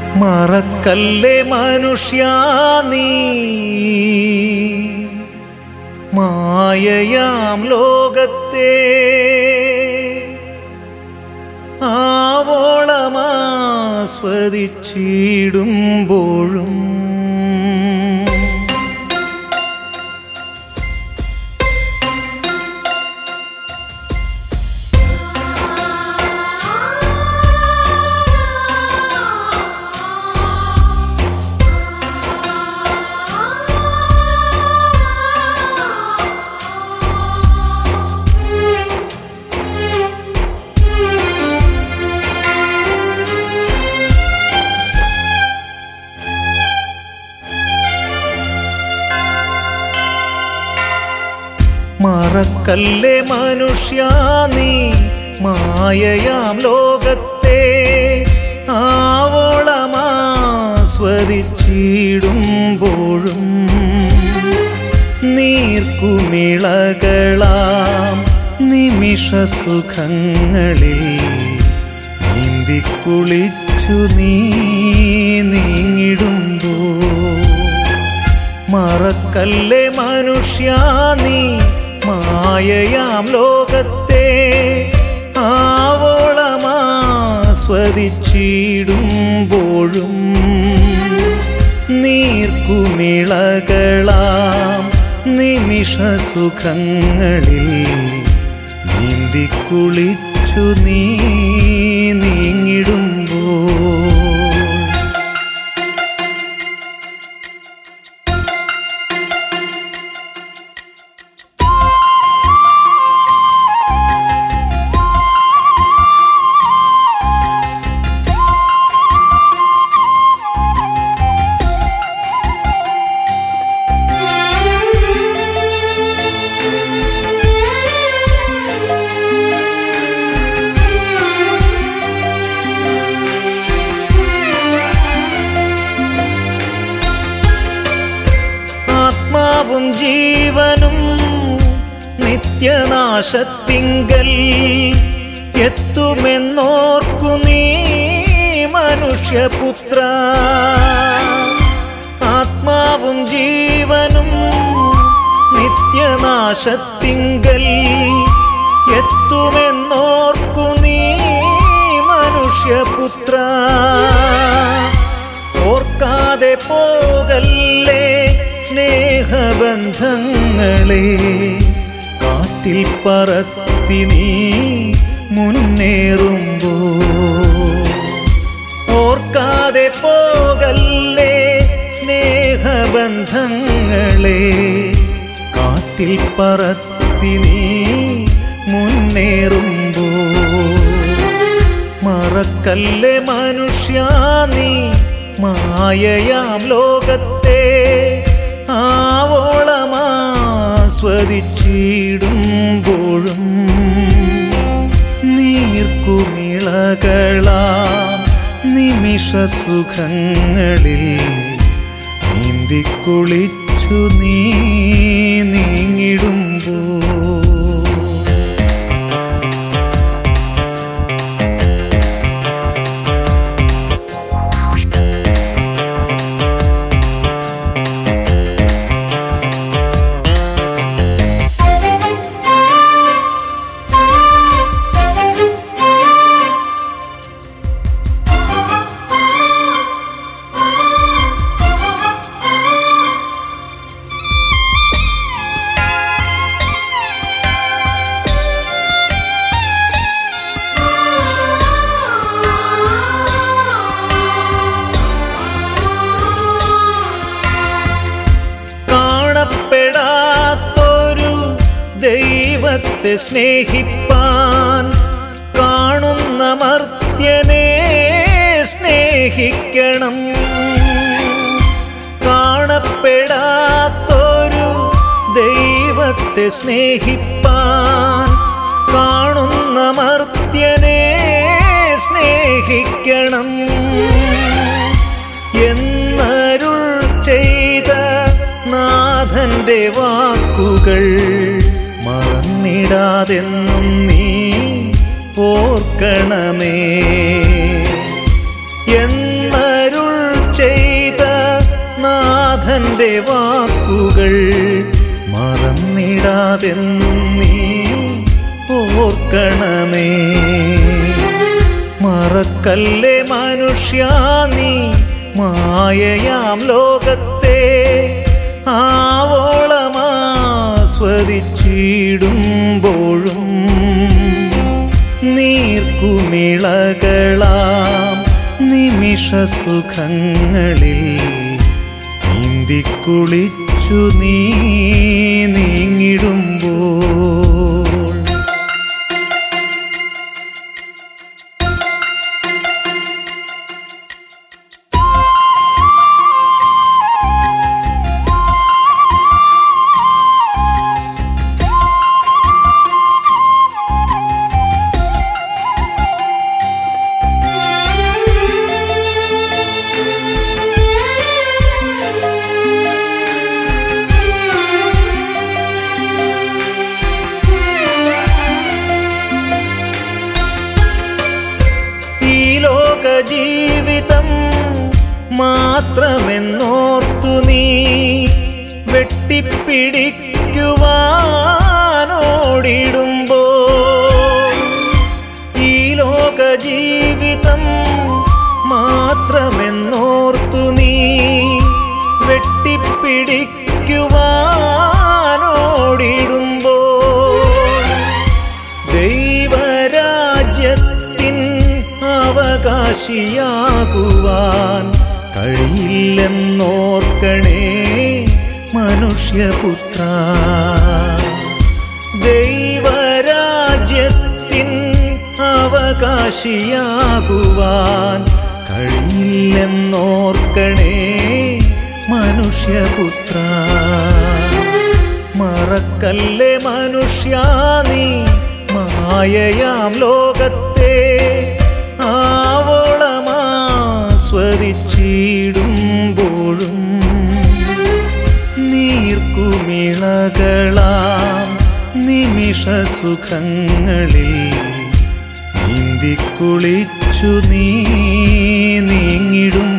മറക്കല്ലേ മനുഷ്യ നീ മായയാം ലോകത്തെ ആവോളമാസ്വദിച്ചിടുമ്പോഴും മറക്കല്ലേ മനുഷ്യ നീ മായയാം ലോകത്തെ ആവോളമാസ്വദിച്ചിടുമ്പോഴും നീർക്കുമിളകളാം നിമിഷ സുഖങ്ങളിൽ നീന്തിക്കുളിച്ചു നീ നീങ്ങിടുമ്പോ മറക്കല്ലേ മനുഷ്യ നീ മായയാം ലോകത്തെ ആവോളമാസ്വദിച്ചിടുമ്പോഴും നീർക്കുമിളകളാം നിമിഷ സുഖങ്ങളിൽ നീന്തിക്കുളിച്ചു നീ നീങ്ങിടുമ്പോൾ ആത്മാവും ജീവനും നിത്യനാശത്തിങ്കൽ എത്തുമെന്നോർക്കു നീ മനുഷ്യപുത്ര ആത്മാവും ജീവനും നിത്യനാശത്തിങ്കൽ എത്തുമെന്നോർക്കു നീ മനുഷ്യപുത്ര ഓർക്കാതെ പോകല്ലേ സ്നേഹബന്ധങ്ങളെ കാറ്റിൽ പറത്തി നീ മുന്നേറുമ്പോ ഓർക്കാതെ പോകല്ലേ സ്നേഹബന്ധങ്ങളെ കാറ്റിൽ പറത്തി നീ മുന്നേറുമ്പോ മറക്കല്ലേ മനുഷ്യ നീ മായയാം ലോകത്തെ ആവോളമാസ്വദിച്ചിടുമ്പോഴും നീർക്കുമിളകളാം നിമിഷ സുഖങ്ങളിൽ നീന്തിക്കുളിച്ചു നീ നീങ്ങിടുമ്പോ കാണപ്പെടാത്തൊരു ദൈവത്തെ സ്നേഹിപ്പാൻ കാണുന്ന മർത്യനെ സ്നേഹിക്കണം കാണപ്പെടാത്തൊരു ദൈവത്തെ സ്നേഹിപ്പാൻ കാണുന്ന മർത്യനെ സ്നേഹിക്കണം എന്നരുൾ ചെയ്ത നാഥന്റെ വാക്കുകൾ മറന്നിടാതെന്നും നീ ഓർക്കണമേ എന്നരുൾ നാഥന്റെ വാക്കുകൾ മറന്നിടാതെന്നും നീ ഓർക്കണമേ മറക്കല്ലേ മനുഷ്യ നീ മായയാം ലോകത്തെ ആവോളമാസ്വദിച്ചിടുമ്പോഴും നീർക്കുമിളകളാം നിമിഷ സുഖങ്ങളിൽ നീന്തിക്കുളിച്ചു നീ നീങ്ങിടുമ്പോൾ ഈ ലോക ജീവിതം മാത്രമെന്നോർത്തു നീ വെട്ടിപ്പിടിക്കുവാനോടിടുമ്പോ ഈ ലോക ജീവിതം മാത്രമെന്നോർത്തു നീ വെട്ടിപ്പിടിക്കുവാനോടിടുമ്പോ ദൈവരാജ്യത്തിൻ അവകാശിയാകുവാൻ കഴിയില്ലെന്നോർക്കണേ മനുഷ്യപുത്ര ദൈവരാജ്യത്തിൻ അവകാശിയാകുവാൻ കഴിയില്ലെന്നോർക്കണേ മനുഷ്യപുത്ര മറക്കല്ലേ മനുഷ്യ നീ മായയാം ലോകത്തെ ആവോളമാസ്വദിച്ചിടുമ്പോഴും നീർക്കുമിളകളാം നിമിഷ സുഖങ്ങളിൽ നീന്തിക്കുളിച്ചു നീ നീങ്ങിടും